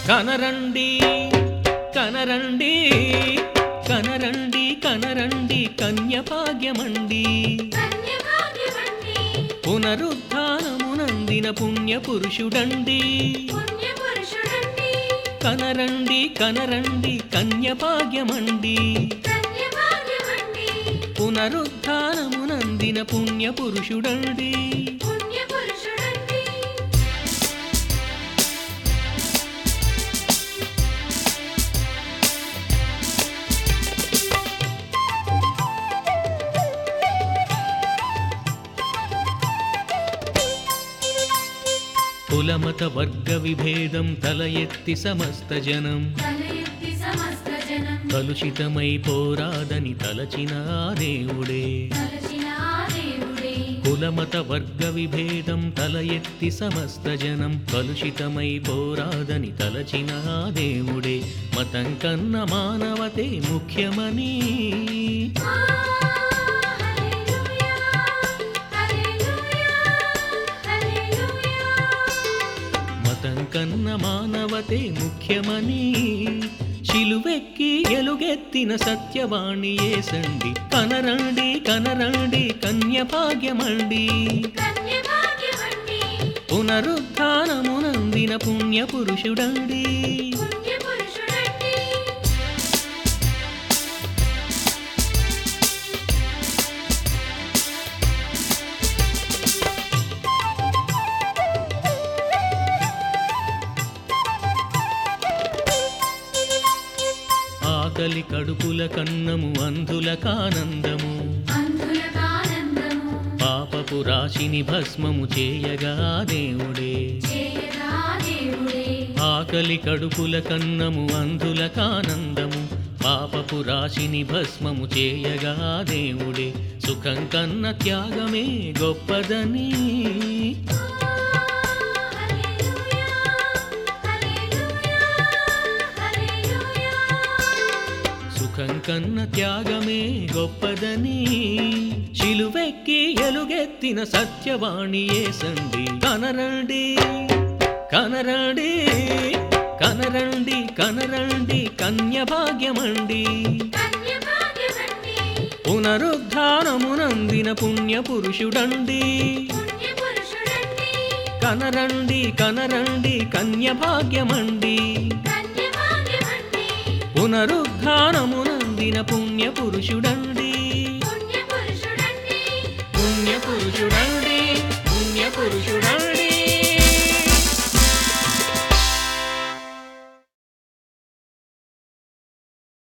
కనరండి కనరండి కనరండి కనరండి కన్యభాగ్యమండి కన్యభాగ్యమండి పునరుద్ధానమునందిన పుణ్య పురుషుడండి పుణ్యపురుషుడండి కనరండి కనరండి కన్యభాగ్యమండి కన్యభాగ్యమండి పునరుద్ధానమునందిన పుణ్య పురుషుడండి పుణ్యపురుషుడండి కులమత వర్గ విభేదం తల ఎత్తి సమస్త జనం తల ఎత్తి సమస్త జనం కలుషితమై పోరాదని తలచిన ఆ దేవుడే తలచిన ఆ దేవుడే కులమత వర్గ విభేదం తల ఎత్తి సమస్త జనం కలుషితమై పోరాదని తలచిన ఆ దేవుడే మతం కన్న మానవతే ముఖ్యమని ఆ హల్లెలూయా హల్లెలూయా హల్లెలూయా మతం కన్న మానవతే ముఖ్యమని శిలువెక్కి ఎలుగెత్తిన సత్యవాణి ఏసండి కనరండి కనరండి కన్యభాగ్యమండి కన్యభాగ్యమండి పునరుద్ధానమునందిన పుణ్య పురుషుడండి పుణ్యపురుషుడండి ఆకలి కడుపుల కన్నము అంధుల కానందము అందులకానందము పాపపు రాశిని భస్మము చేయగా దేవుడే చేయగా దేవుడే ఆకలి కడుపుల కన్నము అంధుల కానందము పాపపు రాశిని భస్మము చేయగా దేవుడే సుఖం కన్న త్యాగమే గొప్పదని హల్లెలూయా హల్లెలూయా హల్లెలూయా సుఖం కన్న త్యాగమే గొప్పదని శిలువెక్కి ఎలుగెత్తిన సత్యవాణి ఏసండి కనరండి కనరండి కనరండి కనరండి కన్యభాగ్యమండి కన్యభాగ్యమండి పునరుద్ధానమునందిన పుణ్య పురుషుడండి పుణ్యపురుషుడండి కనరండి కనరండి కన్యభాగ్యమండి కన్యభాగ్యమండి పునరుద్ధానమునందిన పుణ్య పురుషుడండి పుణ్యపురుషుడండి పుణ్య పురుషుడండి పుణ్య పురుషుడండి